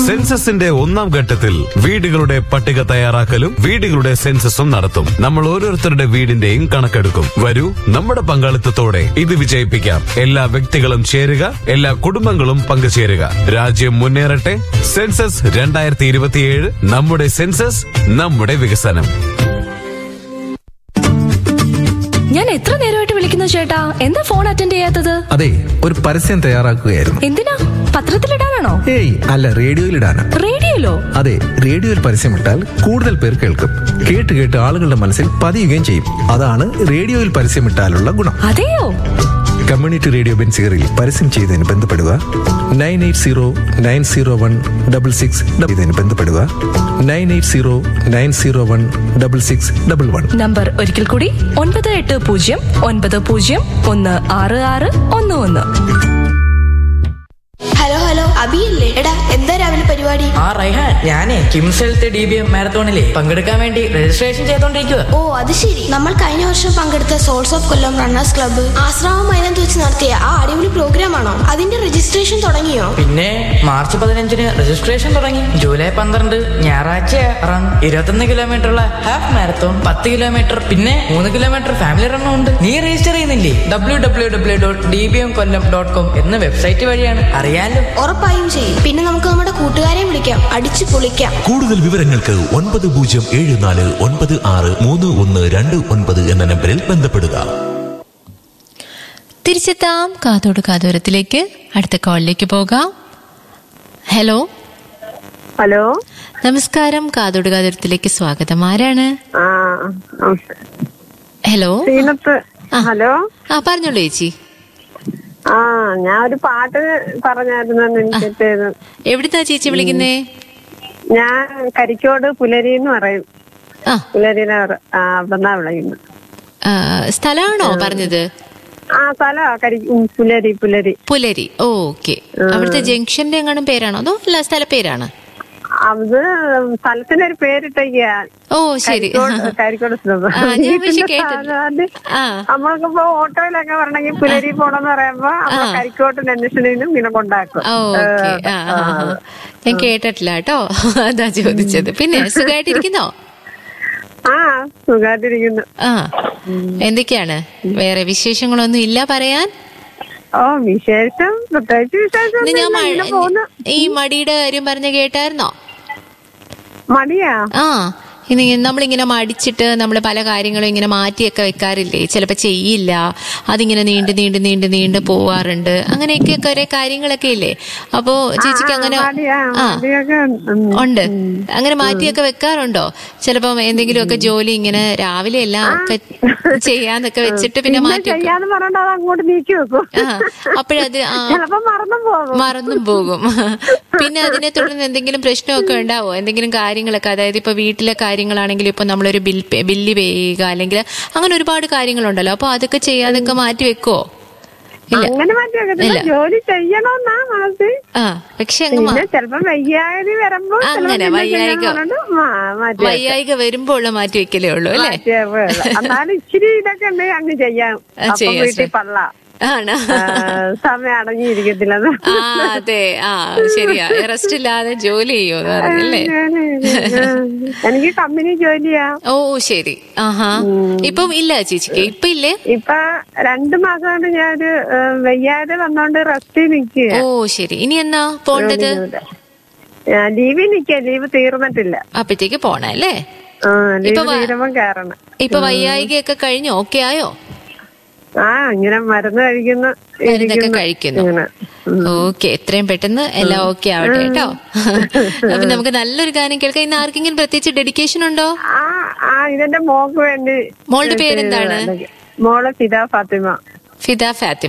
സെൻസസിന്റെ ഒന്നാം ഘട്ടത്തിൽ വീടുകളുടെ പട്ടിക തയ്യാറാക്കലും വീടുകളുടെ സെൻസസും നടത്തും നമ്മൾ ഓരോരുത്തരുടെ വീടിന്റെയും കണക്കെടുക്കും വരൂ നമ്മുടെ പങ്കാളിത്തത്തോടെ ഇത് വിജയിപ്പിക്കാം എല്ലാ വ്യക്തികളും ചേരുക എല്ലാ കുടുംബങ്ങളും പങ്കുചേരുക രാജ്യം മുന്നേറട്ടെ സെൻസസ് രണ്ടായിരത്തി ഇരുപത്തിയേഴ് നമ്മുടെ സെൻസസ് നമ്മുടെ വികസനം ഞാൻ എത്ര നേരമായിട്ട് വിളിക്കുന്നു ചേട്ടാ എന്താ ഫോൺ അറ്റൻഡ് ചെയ്യാത്തത് അതെ ഒരു പരസ്യം തയ്യാറാക്കുകയായിരുന്നു എന്തിനാ പത്രത്തിലിടാനാണോ ഏയ് അല്ല റേഡിയോയിലിടാന് റേഡിയോയിലോ അതെ റേഡിയോയിൽ പരസ്യമിട്ടാൽ കൂടുതൽ പേർ കേൾക്കും കേട്ട് കേട്ട് ആളുകളുടെ മനസ്സിൽ പതിയുകയും ചെയ്യും അതാണ് റേഡിയോയിൽ പരസ്യമിട്ടാലുള്ള ഗുണം അതെയോ കമ്മ്യൂണിറ്റി റേഡിയോ ബെൻസിയറിൽ പരസ്യം ചെയ്തതിന് ബന്ധപ്പെടുക nine eight zero nine zero one double six ചെയ്തതിന് ബന്ധപ്പെടുക nine eight zero nine zero one double six double one number ഒരിക്കൽ കൂടി ഒൻപത് എട്ട് പൂജ്യം ഒൻപത് പൂജ്യം ഒന്ന് ആറ് ആറ് ഒന്ന് ഒന്ന് ഹലോ ഹലോ അബിയല്ലേ എടാ എന്താ രാവിലെ പരിപാടി ആ റൈഹാൻ ഞാനേ KIMS health D B M മാരത്തോണിലെ പങ്കെടുക്കാൻ വേണ്ടി രജിസ്ട്രേഷൻ ചെയ്തോണ്ടിരിക്കുക ഓ അത് ശരി നമ്മൾ കഴിഞ്ഞ വർഷം പങ്കെടുത്ത souls of Kollam runners club Asramam മൈതാനത്ത് വെച്ച് നടത്തിയ ആ അടിപൊളി പ്രോഗ്രാം ആണോ അതിന്റെ രജിസ്ട്രേഷൻ തുടങ്ങിയോ പിന്നെ മാർച്ച് പതിനഞ്ചിന് രജിസ്ട്രേഷൻ തുടങ്ങി ജൂലൈ പന്ത്രണ്ട് ഞായറാഴ്ച റൺ ഇരുപത്തൊന്ന് കിലോമീറ്റർ ഉള്ള ഹാഫ് മാരത്തോൺ പത്ത് കിലോമീറ്റർ പിന്നെ മൂന്ന് കിലോമീറ്റർ ഫാമിലി റണ്ണും ഉണ്ട് നീ രജിസ്റ്റർ ചെയ്യുന്നില്ലേ W W W dot D B M Kollam dot com എന്ന വെബ്സൈറ്റ് വഴിയാണ് അറിയാലോ ഉറപ്പായും ചെയ്യും പിന്നെ നമുക്ക് നമ്മുടെ കൂട്ടുകാരെ വിളിക്കാം അടിച്ചു പൊളിക്കാം കൂടുതൽ വിവരങ്ങൾക്ക് ഒൻപത് പൂജ്യം ഏഴ് നാല് ഒൻപത് ആറ് മൂന്ന് ഒന്ന് രണ്ട് ഒൻപത് എന്ന നമ്പറിൽ ബന്ധപ്പെടുക തിരിച്ചെത്താം കാതോട് കാതോരത്തിലേക്ക് അടുത്ത കോളിലേക്ക് പോകാം ഹലോ ഹലോ നമസ്കാരം കാതോട് കാതോരത്തിലേക്ക് സ്വാഗതം ആരാണ് ആ ഹലോ സീനത്ത് ആ. ഹലോ ആ പറഞ്ഞോളൂ ചേച്ചി ആ ഞാൻ ഒരു പാട്ട് പറഞ്ഞായിരുന്നു എനിക്ക് എവിടുന്നാ ചേച്ചി വിളിക്കുന്നേ ഞാൻ കരിക്കോട് പുലരി എന്ന് പറയും ആ പുലരിനെ പറ- ആ അവിടെന്നാ വിളിക്കുന്നത് ആ, സ്ഥലമാണോ പറഞ്ഞത് ആ സ്ഥലമാ കരി ഉം, പുലരി പുലരി പുലരി ഓക്കെ അവിടുത്തെ ജംഗ്ഷന്റെ എങ്ങാനും പേരാണോ അതോ അല്ല സ്ഥലപ്പേരാണ് അത് സ്ഥലത്തിന്റെ ഒരു പേരിട്ടേക്കാ ഓ ശരി കരിക്കോട് കരിക്കോട് സ്ഥലം. ആ, ഞാൻ പക്ഷെ വീട്ടിന്റെ കേട്ടിട്ടുണ്ട്. സാധാരണ ആ നമ്മൾക്കിപ്പോ ഓട്ടോയിലൊക്കെ വരണമെങ്കിൽ പുലരി പോണെന്ന് പറയുമ്പോ നമ്മൾ കരിക്കോട്ട് അന്വേഷണയിലും ഇങ്ങനെ കൊണ്ടാക്കും ഓക്കെ ആ ആ, ആ. ഞാൻ കേട്ടിട്ടില്ല കേട്ടോ അതാ ചോദിച്ചത് പിന്നെ സുഖമായിട്ടിരിക്കുന്നോ ആ സുഖായിട്ടിരിക്കുന്നു ആ എന്തൊക്കെയാണ് വേറെ വിശേഷങ്ങളൊന്നും ഇല്ല പറയാൻ ഓ വിശേഷം പ്രത്യേകിച്ച് വിശേഷം ഇന്ന് ഞാൻ ഒന്നുമില്ല, ഇങ്ങനെ പോകുന്നു മ- ഈ മടിയുടെ കാര്യം പറഞ്ഞ കേട്ടായിരുന്നോ മടിയാ ആ ഇനി നമ്മളിങ്ങനെ മടിച്ചിട്ട് നമ്മൾ പല കാര്യങ്ങളും ഇങ്ങനെ മാറ്റിയൊക്കെ വെക്കാറില്ലേ ചിലപ്പോൾ ചെയ്യില്ല അതിങ്ങനെ നീണ്ട് നീണ്ട് നീണ്ട് നീണ്ട് പോവാറുണ്ട് അങ്ങനെയൊക്കെ കുറെ കാര്യങ്ങളൊക്കെ ഇല്ലേ അപ്പോ ചേച്ചിക്ക് അങ്ങനെ മടിയാ ആ മടിയൊക്കെ ഉം. ഉണ്ട് അങ്ങനെ മാറ്റിയൊക്കെ വെക്കാറുണ്ടോ ചിലപ്പം എന്തെങ്കിലുമൊക്കെ ജോലി ഇങ്ങനെ രാവിലെ എല്ലാം ഒക്കെ ചെയ്യാന്നൊക്കെ വെച്ചിട്ട് പിന്നെ പിന്നെ മാറ്റി വെക്കും. ചെയ്യാന്ന് പറഞ്ഞിട്ട് അത് അങ്ങോട്ട് നീക്കി വെക്കും ആ അപ്പോഴത് ആ ചിലപ്പോ മറന്നും പോകും മറന്നും പോകും പിന്നെ അതിനെ തുടർന്ന് എന്തെങ്കിലും പ്രശ്നമൊക്കെ ഉണ്ടാവോ എന്തെങ്കിലും കാര്യങ്ങളൊക്കെ അതായത് ഇപ്പൊ വീട്ടിലെ കാര്യങ്ങളാണെങ്കിൽ ഇപ്പൊ നമ്മളൊരു ബിൽ പേ- ബില്ല് പേ ചെയ്യുക അല്ലെങ്കിൽ അങ്ങനെ ഒരുപാട് കാര്യങ്ങളുണ്ടല്ലോ അപ്പൊ അതൊക്കെ ചെയ്യാതൊക്കെ മാറ്റി വെക്കുവോ ഇല്ല അങ്ങനെ മാറ്റി വെക്കത്തില്ല ഇല്ല. ജോലി ചെയ്യണമെന്നാ മനസ്സിൽ ആ പക്ഷെ അങ്ങ് മാ- പിന്നെ ചിലപ്പോ വയ്യാതി വരുമ്പോ ചിലപ്പോ അങ്ങനെ പിന്നെ വയ്യായിക ചെയ്യാൻ പറഞ്ഞിട്ട് മാ- മാറ്റി വെക്കും. വയ്യായിക വരുമ്പോ ഉള്ള മാറ്റി വെക്കലേ ഉള്ളൂ അല്ലേ മാറ്റിയേ ഉള്ളൂ. എന്നാലും ഇച്ചിരി ഇതൊക്കെ ഉണ്ടെങ്കിൽ അങ്ങ് ചെയ്യാം ആ, അപ്പൊ ചെയ്യാം, വീട്ടിൽ ചെയ്യാം. പള്ള ആണ് ആ, സമയം അടങ്ങിയിരിക്കത്തില്ലെന്ന് ആ അതെ ആ ശരിയാ റെസ്റ്റ് ഇല്ലാതെ ജോലി ചെയ്യുമെന്ന് പറഞ്ഞല്ലേ എനിക്ക് കമ്പനി ജോലിയാ ഓ ശരി ആഹാ ഇപ്പം ഇല്ല ചേച്ചിക്ക് ഇപ്പൊ ഇല്ലേ ഇപ്പൊ രണ്ടു മാസം കൊണ്ട് ഞാനൊരു ഏഹ്, വയ്യാതെ വന്നോണ്ട് റെസ്റ്റ് നിക്കുക ഓ ശരി ഇനി എന്നാ പോണ്ടത് ലീവിൽ നിക്ക ലീവ് തീർന്നിട്ടില്ല അപ്പഴത്തേക്ക് പോണം അല്ലേ ആ, ലീവ് ഇപ്പൊ വ- തീരുമ്പോ കയറണം ഇപ്പൊ വയ്യായികയൊക്കെ കഴിഞ്ഞു ഓക്കെ ആയോ ആ ഇങ്ങനെ മരുന്ന് കഴിക്കുന്നു മരുന്നൊക്കെ ഇരിക്കുന്നു. കഴിക്കുന്നു ഇങ്ങനെ. ഉം. ഓക്കെ എത്രയും പെട്ടെന്ന് എല്ലാം ഓക്കെ ആവട്ടെ കേട്ടോ അപ്പൊ നമുക്ക് നല്ലൊരു ഗാനം കേൾക്കാം ഇന്ന് ആർക്കെങ്കിലും പ്രത്യേകിച്ച് ഡെഡിക്കേഷൻ ഉണ്ടോ ആ ആ ഇതെന്റെ മോക്ക് വേണ്ടി മോളുടെ പേരെന്താണ്? മോള് ഫിദ ഫാത്തിമ ഫിദ ഫാത്തിമ